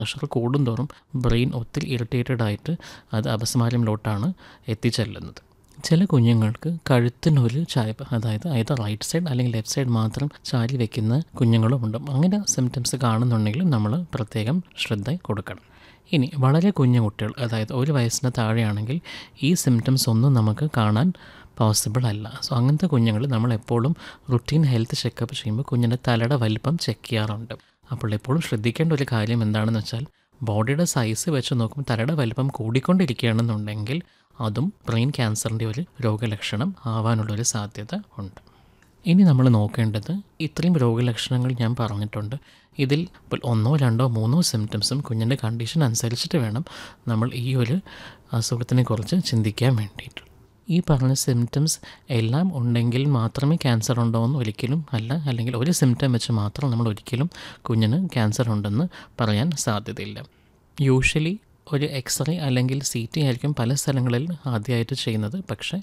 pressure കൂടുന്തോറും brain ഒത്തിരി irritated ആയിട്ട് അത് അപസ്മാരമിലോട്ടാണ് എത്തിച്ചെല്ലുന്നത് ചില കുഞ്ഞുങ്ങൾക്ക് കഴുത്തിനൊരു ചായ്പ് അതായത് either റൈറ്റ് സൈഡ് അല്ലെങ്കിൽ ലെഫ്റ്റ് സൈഡ് മാത്രം ചാരി വെക്കുന്ന കുഞ്ഞുങ്ങളും ഉണ്ട് അങ്ങനെ സിംറ്റംസ് കാണുന്നുണ്ടെങ്കിൽ നമ്മൾ പ്രത്യേകം ശ്രദ്ധ കൊടുക്കണം ഇനി വളരെ കുഞ്ഞു കുട്ടികൾ അതായത് ഒരു വയസ്സിന് താഴെയാണെങ്കിൽ ഈ സിംറ്റംസ് ഒന്നും നമുക്ക് കാണാൻ പോസിബിൾ അല്ല സോ അങ്ങനത്തെ കുഞ്ഞുങ്ങൾ നമ്മൾ എപ്പോഴും റുട്ടീൻ ഹെൽത്ത് ചെക്കപ്പ് ചെയ്യുമ്പോൾ കുഞ്ഞിൻ്റെ തലയുടെ വലിപ്പം ചെക്ക് ചെയ്യാറുണ്ട് അപ്പോൾ എപ്പോഴും ശ്രദ്ധിക്കേണ്ട ഒരു കാര്യം എന്താണെന്ന് വെച്ചാൽ ബോഡിയുടെ സൈസ് വെച്ച് നോക്കുമ്പോൾ തലയുടെ വലിപ്പം കൂടിക്കൊണ്ടിരിക്കുകയാണെന്നുണ്ടെങ്കിൽ അതും ബ്രെയിൻ ക്യാൻസറിൻ്റെ ഒരു രോഗലക്ഷണം ആവാനുള്ളൊരു സാധ്യത ഉണ്ട് ഇനി നമ്മൾ നോക്കേണ്ടത് ഇത്രയും രോഗലക്ഷണങ്ങൾ ഞാൻ പറഞ്ഞിട്ടുണ്ട് ഇതിൽ ഇപ്പോൾ ഒന്നോ രണ്ടോ മൂന്നോ സിംറ്റംസും കുഞ്ഞിൻ്റെ കണ്ടീഷൻ അനുസരിച്ചിട്ട് വേണം നമ്മൾ ഈ ഒരു അസുഖത്തിനെ കുറിച്ച് ചിന്തിക്കാൻ വേണ്ടിയിട്ട് ഈ പറഞ്ഞ സിംറ്റംസ് എല്ലാം ഉണ്ടെങ്കിൽ മാത്രമേ ക്യാൻസർ ഉണ്ടോ എന്ന് ഒരിക്കലും അല്ല അല്ലെങ്കിൽ ഒരു സിംറ്റം വെച്ച് മാത്രം നമ്മൾ ഒരിക്കലും കുഞ്ഞിന് ക്യാൻസർ ഉണ്ടെന്ന് പറയാൻ സാധ്യതയില്ല യൂഷ്വലി ഒരു എക്സ്റേ അല്ലെങ്കിൽ സി ടി ആയിരിക്കും പല സ്ഥലങ്ങളിൽ ആദ്യമായിട്ട് ചെയ്യുന്നത് പക്ഷേ